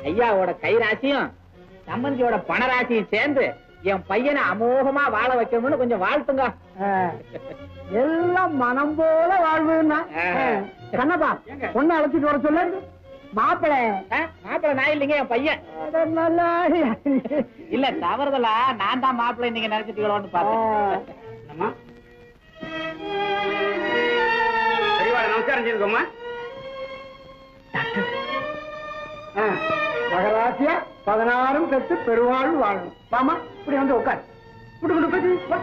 ஐயாவோட கை ராசியும் சம்பந்தியோட பண ராசியும் சேர்ந்து என் பையனை அமோகமா வாழ வைக்கணும்னு கொஞ்சம் வாழ்த்துங்க எல்லாம் மனம் போல வாழ்வுன்னா ஆ. கண்ணப்பா ஏங்க? பொண்ணு அழைச்சிட்டு வர சொல்லு மாப்பிள்ளை மாப்பிள்ள நான் இல்லைங்க என் பையன் அட நல்லா இல்ல தவறுதலா நான் தான் மாப்பிள்ளை நீங்க நினைச்சிட்டீங்களோன்னு பார்த்தேன் அம்மா பெரியவாட நமஸ்காரம் செய்துக்கோமா மகராசியா பதினாறும் பெற்று பெருவாழ்வு வாழணும் வாமா இப்படி வந்து உட்கார் குடு குடு பத்தி வா.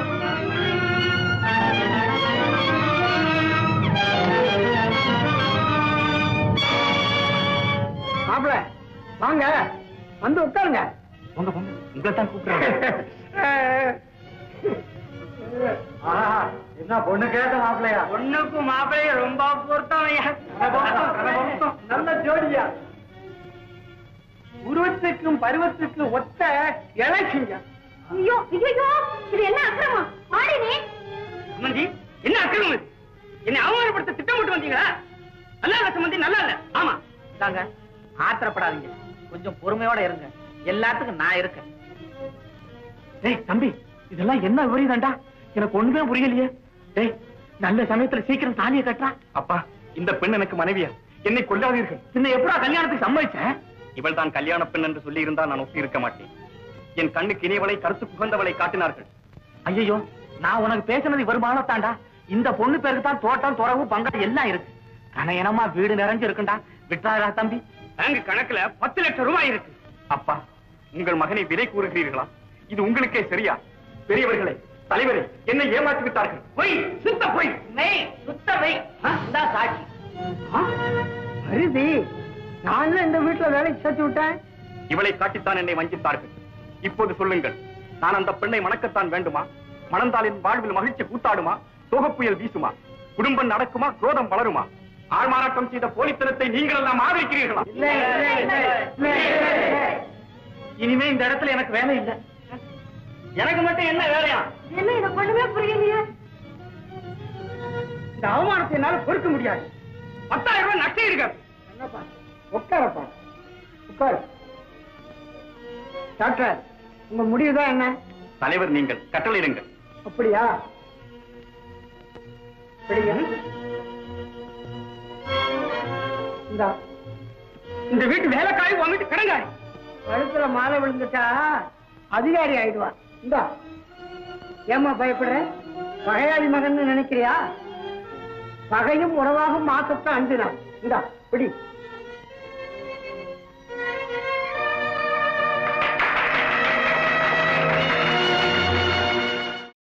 மாப்பிள வாங்க வந்து உட்காருங்க உங்க பொண்ணு உங்களை தான் கூப்பிடுறாங்க என்ன பொண்ணு கேட்ட மாப்பிளையா பொண்ணுக்கும் மாப்பிள்ளையும் ரொம்ப பொருத்தம் ஐயா நல்ல ஜோடியா உருவத்துக்கும் பருவத்துக்கும் ஒத்த இழைச்சிங்க ஐயோ ஐயோ இது என்ன அக்கிரமம் மாடி நீ சம்பந்தி என்ன அக்கிரமம் இது? என்னை அவமானப்படுத்த திட்டமிட்டு வந்தீங்களா நல்லா இல்ல சம்பந்தி நல்லா இல்ல ஆமா இந்தாங்க ஆத்திரப்படாதீங்க கொஞ்சம் பொறுமையோட இருங்க எல்லாத்துக்கும் நான் இருக்கேன் டேய் தம்பி இதெல்லாம் என்ன விபரீதம்டா எனக்கு ஒண்ணுமே புரியலையே டேய் நல்ல சமயத்துல சீக்கிரம் தாலியை கட்டுறா அப்பா இந்த பெண் எனக்கு மனைவியா என்னை கொல்லாதீர்கள் பின்ன எப்படா கல்யாணத்துக்கு சம்மதிச்சேன் இவள் தான் கல்யாண பெண் என்று சொல்லி இருந்தால் நான் ஒப்பி இருக்க மாட்டேன் என் கண்ணுக்கு இனியவளை கருத்து புகழ்ந்தவளை காட்டினார்கள் ஐயோ நான் உனக்கு பேசுனது வருமானத்தாண்டா இந்த பொண்ணு பேருக்கு தான் தோட்டம் துறவு பங்கா எல்லாம் இருக்கு கனையனமா வீடு நிறைஞ்சு இருக்குண்டா விட்டாரா தம்பி பேங்க் கணக்குல பத்து லட்சம் ரூபாய் இருக்கு அப்பா உங்கள் மகனை விலை கூறுகிறீர்களா இது உங்களுக்கே சரியா பெரியவர்களே தலைவரே என்னை ஏமாற்றி விட்டார்கள் பொய் சுத்த பொய் மெய் சுத்த மெய் இதான் சாட்சி அருதி நான் இந்த வீட்டுல வேலைக்கு சேர்த்து விட்டேன் இவளை காட்டித்தான் என்னை வஞ்சித்தார்கள் இப்போது சொல்லுங்கள் நான் அந்த பெண்ணை மணக்கத்தான் வேண்டுமா மணந்தாலின் வாழ்வில் மகிழ்ச்சி கூத்தாடுமா சோகப்புயல் வீசுமா குடும்பம் நடக்குமா குரோதம் வளருமா ஆள்மாறாட்டம் செய்த போலித்தனத்தை நீங்கள் எல்லாம் ஆதரிக்கிறீர்களா இனிமே இந்த இடத்துல எனக்கு வேலை இல்லை எனக்கு மட்டும் என்ன வேலையா என்ன எனக்கு ஒண்ணுமே புரியலையே இந்த அவமானத்தை என்னால பொறுக்க முடியாது பத்தாயிரம் ரூபாய் நஷ்டம் இருக்கு என்னப்பா உட்காரப்பா உட்காரு டாக்டர் உங்க முடிவுதான் என்ன தலைவர் நீங்கள் கட்டளையிடுங்கள் அப்படியா படிங்க இந்தா இந்த வீட்டு வேலைக்காய் வாங்கிட்டு கடங்காய் கழுத்துல மாலை விழுந்துட்டா அதிகாரி ஆயிடுவா இந்தா ஏமா பயப்படுற பகையாளி மகன் நினைக்கிறியா பகையும் உறவாகும் மாசத்தான் அஞ்சு நாள் இந்தா பிடி